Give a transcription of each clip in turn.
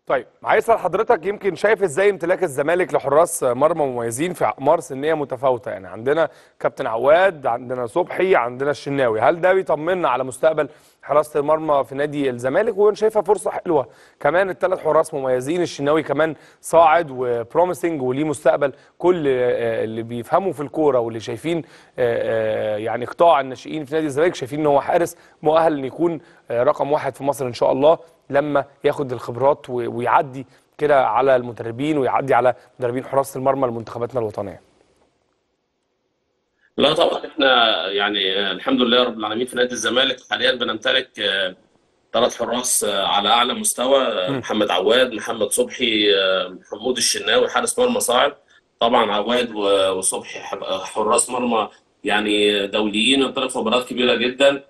طيب عايز اسال حضرتك يمكن شايف ازاي امتلاك الزمالك لحراس مرمى مميزين في اعمار سنيه متفاوته يعني عندنا كابتن عواد عندنا صبحي عندنا الشناوي هل ده بيطمنا على مستقبل حراسه المرمى في نادي الزمالك وانا شايفها فرصه حلوه كمان الثلاث حراس مميزين الشناوي كمان صاعد وبروميسنج وليه مستقبل كل آه، اللي بيفهموا في الكوره واللي شايفين آه، آه، يعني قطاع الناشئين في نادي الزمالك شايفين ان هو حارس مؤهل ان يكون آه، رقم واحد في مصر ان شاء الله لما ياخد الخبرات و- ويعدي كده على المدربين ويعدي على مدربين حراسه المرمى لمنتخباتنا الوطنيه لا طبعا احنا يعني آه، الحمد لله رب العالمين في نادي الزمالك حاليا بنمتلك ثلاث حراس آه، على اعلى مستوى آه، محمد عواد محمد صبحي آه، محمود الشناوي حارس مرمى صاعد طبعا عواد و- وصبحي حب- حراس مرمى يعني دوليين يمتلك خبرات كبيره جدا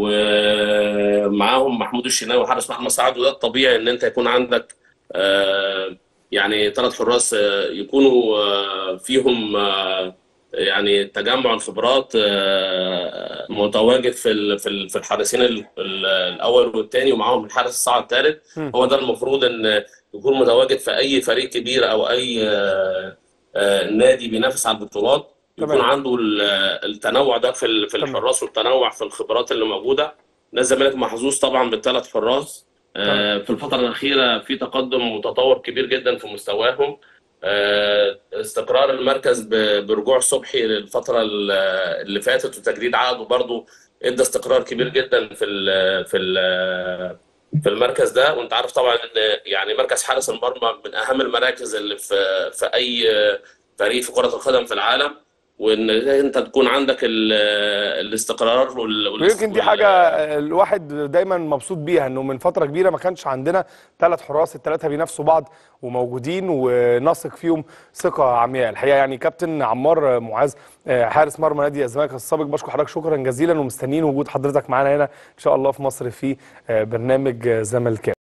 ومعاهم محمود الشناوي حارس مرمى صاعد وده الطبيعي ان انت يكون عندك آه، يعني ثلاث حراس آه، يكونوا آه، فيهم آه، يعني تجمع الخبرات آه، متواجد في ال- في ال- في الحارسين ال- ال- الاول والثاني ومعاهم الحارس الصاعد الثالث مم. هو ده المفروض ان يكون متواجد في اي فريق كبير او اي آه، آه، نادي بينافس على البطولات يكون تمام. عنده ال- التنوع ده في ال- في تمام. الحراس والتنوع في الخبرات اللي موجوده نادي الزمالك محظوظ طبعا بالثلاث حراس آه، في الفتره الاخيره في تقدم وتطور كبير جدا في مستواهم آه، استقرار المركز ب- برجوع صبحي للفتره ال- اللي فاتت وتجديد عقده برضه ادى استقرار كبير جدا في ال في ال في المركز ده وانت عارف طبعا ان يعني مركز حارس المرمى من اهم المراكز اللي في في اي فريق في كره القدم في العالم وان انت تكون عندك ال- الاستقرار وال وال- ويمكن دي وال- حاجه الواحد دايما مبسوط بيها انه من فتره كبيره ما كانش عندنا ثلاث حراس الثلاثه بينافسوا بعض وموجودين ونثق فيهم ثقه عمياء الحقيقه يعني كابتن عمار معاذ آه، حارس مرمى نادي الزمالك السابق بشكر حضرتك شكرا جزيلا ومستنيين وجود حضرتك معانا هنا ان شاء الله في مصر في آه، برنامج آه، زملكاوي